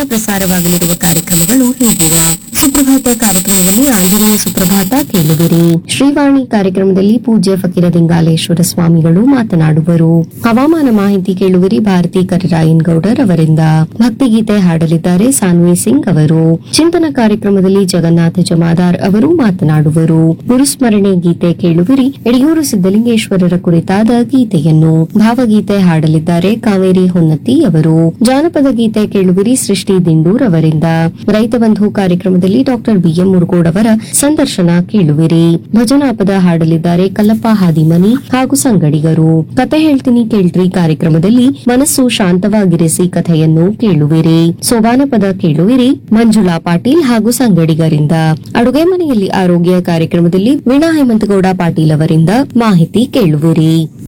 ಪ್ರಸಾರವಾಗಲಿರುವ ಕಾರ್ಯಕ್ರಮಗಳು ಹೀಗಿವೆ ಸುಪ್ರಭಾತ ಕಾರ್ಯಕ್ರಮದಲ್ಲಿ ಆಂಜನೇಯ ಸುಪ್ರಭಾತ ಕೇಳುವಿರಿ ಶ್ರೀವಾಣಿ ಕಾರ್ಯಕ್ರಮದಲ್ಲಿ ಪೂಜ್ಯ ಫಕೀರ ದಿಂಗಾಲೇಶ್ವರ ಸ್ವಾಮಿಗಳು ಮಾತನಾಡುವರು ಹವಾಮಾನ ಮಾಹಿತಿ ಕೇಳುವಿರಿ ಭಾರತಿ ಕರಿರಾಯನ್ ಗೌಡರ್ ಅವರಿಂದ ಭಕ್ತಿಗೀತೆ ಹಾಡಲಿದ್ದಾರೆ ಸಾನ್ವಿ ಸಿಂಗ್ ಅವರು ಚಿಂತನ ಕಾರ್ಯಕ್ರಮದಲ್ಲಿ ಜಗನ್ನಾಥ ಜಮಾದಾರ್ ಅವರು ಮಾತನಾಡುವರು ಗುರುಸ್ಮರಣೆ ಗೀತೆ ಕೇಳುವಿರಿ ಯಡಿಯೂರು ಸಿದ್ದಲಿಂಗೇಶ್ವರರ ಕುರಿತಾದ ಗೀತೆಯನ್ನು ಭಾವಗೀತೆ ಹಾಡಲಿದ್ದಾರೆ ಕಾವೇರಿ ಹೊನ್ನತಿ ಅವರು ಜಾನಪದ ಗೀತೆ ಕೇಳುವಿರಿ ಸೃಷ್ಟಿ ದಿಂಡೂರ್ ಅವರಿಂದ ರೈತ ಬಂಧು ಕಾರ್ಯಕ್ರಮದಲ್ಲಿ ಡಾಕ್ಟರ್ ಬಿಎಂ ಮುರುಗೋಡ್ ಅವರ ಸಂದರ್ಶನ ಕೇಳುವಿರಿ ಭಜನಾ ಪದ ಹಾಡಲಿದ್ದಾರೆ ಕಲ್ಲಪ್ಪ ಹಾದಿಮನಿ ಹಾಗೂ ಸಂಗಡಿಗರು ಕತೆ ಹೇಳ್ತೀನಿ ಕೇಳ್ರಿ ಕಾರ್ಯಕ್ರಮದಲ್ಲಿ ಮನಸ್ಸು ಶಾಂತವಾಗಿರಿಸಿ ಕಥೆಯನ್ನು ಕೇಳುವಿರಿ ಸೋಬಾನ ಪದ ಕೇಳುವಿರಿ ಮಂಜುಳಾ ಪಾಟೀಲ್ ಹಾಗೂ ಸಂಗಡಿಗರಿಂದ ಅಡುಗೆ ಮನೆಯಲ್ಲಿ ಆರೋಗ್ಯ ಕಾರ್ಯಕ್ರಮದಲ್ಲಿ ವೀಣಾ ಹೇಮಂತಗೌಡ ಪಾಟೀಲ್ ಅವರಿಂದ ಮಾಹಿತಿ ಕೇಳುವಿರಿ